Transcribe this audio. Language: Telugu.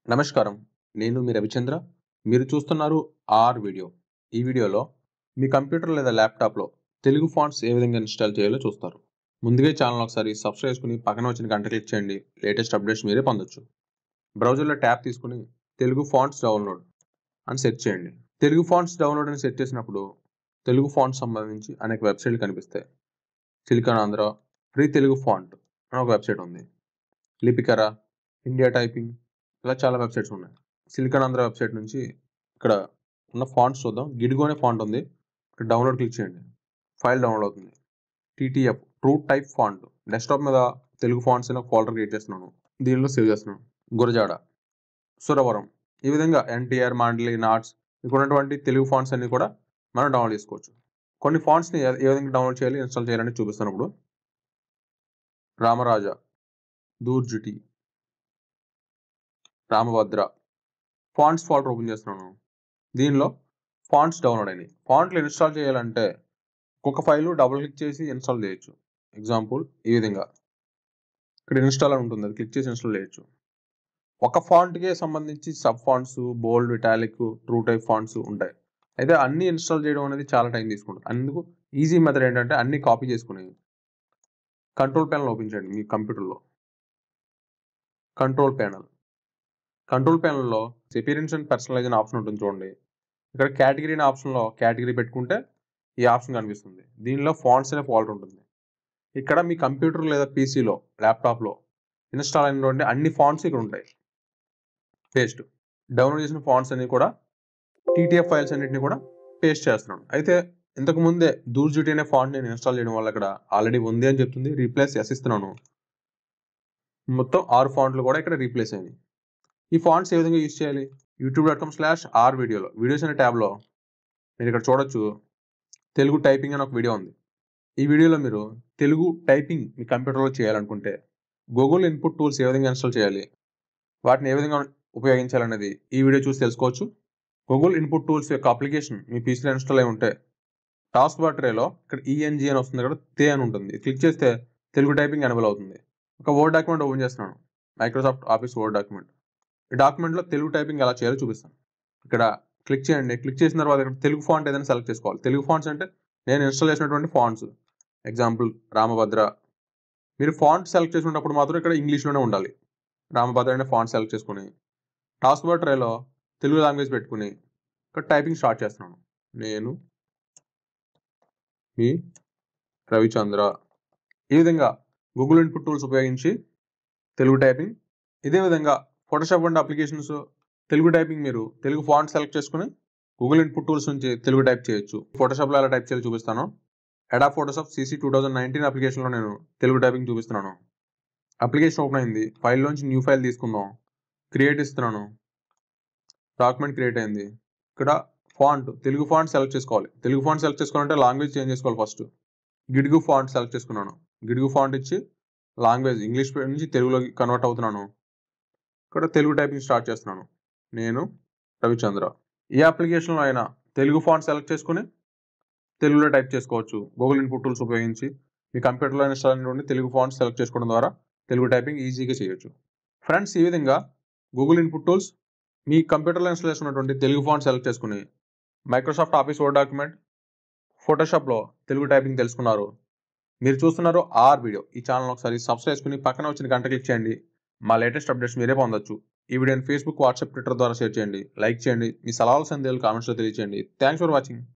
నమస్కారం నేను మీ రవిచంద్ర మీరు చూస్తున్నారు ఆర్ వీడియో ఈ వీడియోలో మీ కంప్యూటర్ లేదా ల్యాప్టాప్లో తెలుగు ఫాంట్స్ ఏ విధంగా ఇన్స్టాల్ చేయాలో చూస్తారు ముందుగా ఈ ఛానల్ ఒకసారి సబ్స్క్రైబ్ చేసుకుని పక్కన వచ్చిన గంట క్లిక్ చేయండి లేటెస్ట్ అప్డేట్స్ మీరే పొందొచ్చు బ్రౌజర్లో ట్యాప్ తీసుకుని తెలుగు ఫాంట్స్ డౌన్లోడ్ అని సెర్చ్ చేయండి తెలుగు ఫాంట్స్ డౌన్లోడ్ అని సెర్చ్ చేసినప్పుడు తెలుగు ఫాంట్స్ సంబంధించి అనేక వెబ్సైట్లు కనిపిస్తాయి silicon Andhra free Telugu font అని ఒక వెబ్సైట్ ఉంది లిపికరా ఇండియా టైపింగ్ ఇలా చాలా వెబ్సైట్స్ ఉన్నాయి సిలికాన్ ఆంధ్ర వెబ్సైట్ నుంచి ఇక్కడ ఉన్న ఫాంట్స్ చూద్దాం గిడిగో అనే ఫాంట్ ఉంది ఇక్కడ డౌన్లోడ్ క్లిక్ చేయండి ఫైల్ డౌన్లోడ్ అవుతుంది TTF true type font desktop మీద తెలుగు ఫాంట్స్ అని ఒక ఫోల్డర్ క్రియేట్ చేస్తున్నాను దీనిలో సేవ్ చేస్తున్నాను గురజాడ సురవరం ఈ విధంగా ఎన్టీఆర్ మాండలి నాట్స్ ఇక్కడ ఉన్నటువంటి తెలుగు ఫాంట్స్ అన్ని కూడా మనం డౌన్లోడ్ చేసుకోవచ్చు కొన్ని ఫాంట్స్ని ఏ ఏ విధంగా డౌన్లోడ్ చేయాలి ఇన్స్టాల్ చేయాలని చూపిస్తాను ఇప్పుడు Ramaraja Dhurjati Ramabhadra fonts folder open చేస్తున్నాను దీనిలో ఫాంట్స్ డౌన్లోడ్ అయినాయి ఫాంట్లు ఇన్స్టాల్ చేయాలంటే ఒక్కొక్క ఫైల్ డబుల్ క్లిక్ చేసి ఇన్స్టాల్ చేయొచ్చు ఎగ్జాంపుల్ ఈ విధంగా ఇక్కడ ఇన్స్టాల్ అని ఉంటుంది అది క్లిక్ చేసి ఇన్స్టాల్ చేయొచ్చు ఒక ఫాంట్కే సంబంధించి sub fonts bold italic true type fonts ఉంటాయి అయితే అన్ని ఇన్స్టాల్ చేయడం అనేది చాలా టైం తీసుకుంటుంది అందుకు ఈజీ మెథడ్ ఏంటంటే అన్ని కాపీ చేసుకుని కంట్రోల్ ప్యానల్ ఓపెన్ చేయండి మీ కంప్యూటర్లో కంట్రోల్ ప్యానల్ కంట్రోల్ ప్యానల్లో సెపీరెన్స్ అండ్ పర్సనలైజేషన్ ఆప్షన్ ఉంటుంది చూడండి ఇక్కడ కేటగిరీ అనే ఆప్షన్లో కేటగిరీ పెట్టుకుంటే ఈ ఆప్షన్ కనిపిస్తుంది దీనిలో ఫాంట్స్ అనే ఫాల్ట్ ఉంటుంది ఇక్కడ మీ కంప్యూటర్ లేదా పీసీలో ల్యాప్టాప్లో ఇన్స్టాల్ అయినటువంటి అన్ని ఫాంట్స్ ఇక్కడ ఉంటాయి పేస్ట్ డౌన్లోడ్ చేసిన ఫాంట్స్ అన్ని కూడా టీటీఎఫ్ ఫైల్స్ అన్నింటిని కూడా పేస్ట్ చేస్తున్నాను అయితే ఇంతకు ముందే దూర్జుటి అనే ఫాంట్ నేను ఇన్స్టాల్ చేయడం వల్ల ఇక్కడ ఆల్రెడీ ఉంది అని చెప్తుంది రీప్లేస్ ఎస్ ఇస్తున్నాను మొత్తం ఆరు ఫాంట్లు కూడా ఇక్కడ రీప్లేస్ అయినాయి ఈ ఫాంట్స్ ఏ విధంగా యూజ్ చేయాలి YouTube dot com slash R వీడియోలో వీడియోస్ అనే ట్యాబ్లో మీరు ఇక్కడ చూడొచ్చు తెలుగు టైపింగ్ అని ఒక వీడియో ఉంది ఈ వీడియోలో మీరు తెలుగు టైపింగ్ మీ కంప్యూటర్లో చేయాలనుకుంటే గూగుల్ ఇన్పుట్ టూల్స్ ఏ విధంగా ఇన్స్టాల్ చేయాలి వాటిని ఏ విధంగా ఉపయోగించాలనేది ఈ వీడియో చూసి తెలుసుకోవచ్చు గూగుల్ ఇన్పుట్ టూల్స్ యొక్క అప్లికేషన్ మీ పీసీలో ఇన్స్టాల్ అయి ఉంటే టాస్క్ బార్ ట్రేలో ఇక్కడ ఈఎన్జీ అని వస్తుంది ఇక్కడ తే అని ఉంటుంది క్లిక్ చేస్తే తెలుగు టైపింగ్ ఎనబుల్ అవుతుంది ఒక వర్డ్ డాక్యుమెంట్ ఓపెన్ చేస్తున్నాను మైక్రోసాఫ్ట్ ఆఫీస్ వర్డ్ డాక్యుమెంట్ ఈ డాక్యుమెంట్లో తెలుగు టైపింగ్ ఎలా చేయాలో చూపిస్తాను ఇక్కడ క్లిక్ చేయండి క్లిక్ చేసిన తర్వాత ఇక్కడ తెలుగు ఫాంట్ ఏదైనా సెలెక్ట్ చేసుకోవాలి తెలుగు ఫాంట్స్ అంటే నేను ఇన్స్టాల్ చేసినటువంటి ఫాంట్స్ ఎగ్జాంపుల్ రామభద్ర మీరు ఫాంట్ సెలెక్ట్ చేసుకున్నప్పుడు మాత్రం ఇక్కడ ఇంగ్లీష్లోనే ఉండాలి రామభద్ర అనే ఫాంట్ సెలెక్ట్ చేసుకుని టాస్క్ బార్ ట్రేలో తెలుగు లాంగ్వేజ్ పెట్టుకుని ఇక్కడ టైపింగ్ స్టార్ట్ చేస్తున్నాను నేను మీ రవిచంద్ర ఈ విధంగా గూగుల్ ఇన్పుట్ టూల్స్ ఉపయోగించి తెలుగు టైపింగ్ ఇదే విధంగా ఫోటోషాప్ వంటి అప్లికేషన్స్ తెలుగు టైపింగ్ మీరు తెలుగు ఫాంట్ సెలెక్ట్ చేసుకుని గూగుల్ ఇన్పుట్ టూల్స్ నుంచి తెలుగు టైప్ చేయొచ్చు ఫోటోషాప్లో ఎలా టైప్ చేయాలో చూపిస్తాను Adobe Photoshop CC two thousand nineteen అప్లికేషన్లో నేను తెలుగు టైపింగ్ చూపిస్తున్నాను అప్లికేషన్ ఓపెన్ అయింది ఫైల్లోంచి న్యూ ఫైల్ తీసుకుందాం క్రియేట్ ఇస్తున్నాను డాక్యుమెంట్ క్రియేట్ అయింది ఇక్కడ ఫాంట్ తెలుగు ఫాంట్ సెలెక్ట్ చేసుకోవాలి తెలుగు ఫాంట్ సెలెక్ట్ చేసుకోవాలంటే లాంగ్వేజ్ చేంజ్ చేసుకోవాలి ఫస్ట్ గిడుగు ఫాంట్ సెలెక్ట్ చేసుకున్నాను గిడుగు ఫాంట్ ఇచ్చి లాంగ్వేజ్ ఇంగ్లీష్ నుంచి తెలుగులోకి కన్వర్ట్ అవుతున్నాను ఇక్కడ తెలుగు టైపింగ్ స్టార్ట్ చేస్తున్నాను నేను రవిచంద్ర ఈ అప్లికేషన్లో అయినా తెలుగు ఫాంట్ సెలెక్ట్ చేసుకుని తెలుగులో టైప్ చేసుకోవచ్చు గూగుల్ ఇన్పుట్ టూల్స్ ఉపయోగించి మీ కంప్యూటర్లో ఇన్స్టాల్ అయినటువంటి తెలుగు ఫాంట్ సెలెక్ట్ చేసుకోవడం ద్వారా తెలుగు టైపింగ్ ఈజీగా చేయొచ్చు ఫ్రెండ్స్ ఈ విధంగా గూగుల్ ఇన్పుట్ టూల్స్ మీ కంప్యూటర్లో ఇన్స్టాల్ చేసుకున్నటువంటి తెలుగు ఫాంట్ సెలెక్ట్ చేసుకుని మైక్రోసాఫ్ట్ ఆఫీస్ వర్డ్ డాక్యుమెంట్ ఫోటోషాప్లో తెలుగు టైపింగ్ తెలుసుకున్నారు మీరు చూస్తున్నారు ఆర్ వీడియో ఈ ఛానల్ ఒకసారి సబ్స్క్రైబ్ చేసుకుని పక్కన వచ్చిన గంట క్లిక్ చేయండి మా లేటెస్ట్ అప్డేట్స్ మీరే పొందొచ్చు ఈ వీడియోని ఫేస్బుక్ వాట్సాప్ ట్విట్టర్ ద్వారా షేర్ చేయండి లైక్ చేయండి మీ సలహాలు సందేహాలు కామెంట్స్లో తెలియచేయండి థ్యాంక్స్ ఫర్ వాచింగ్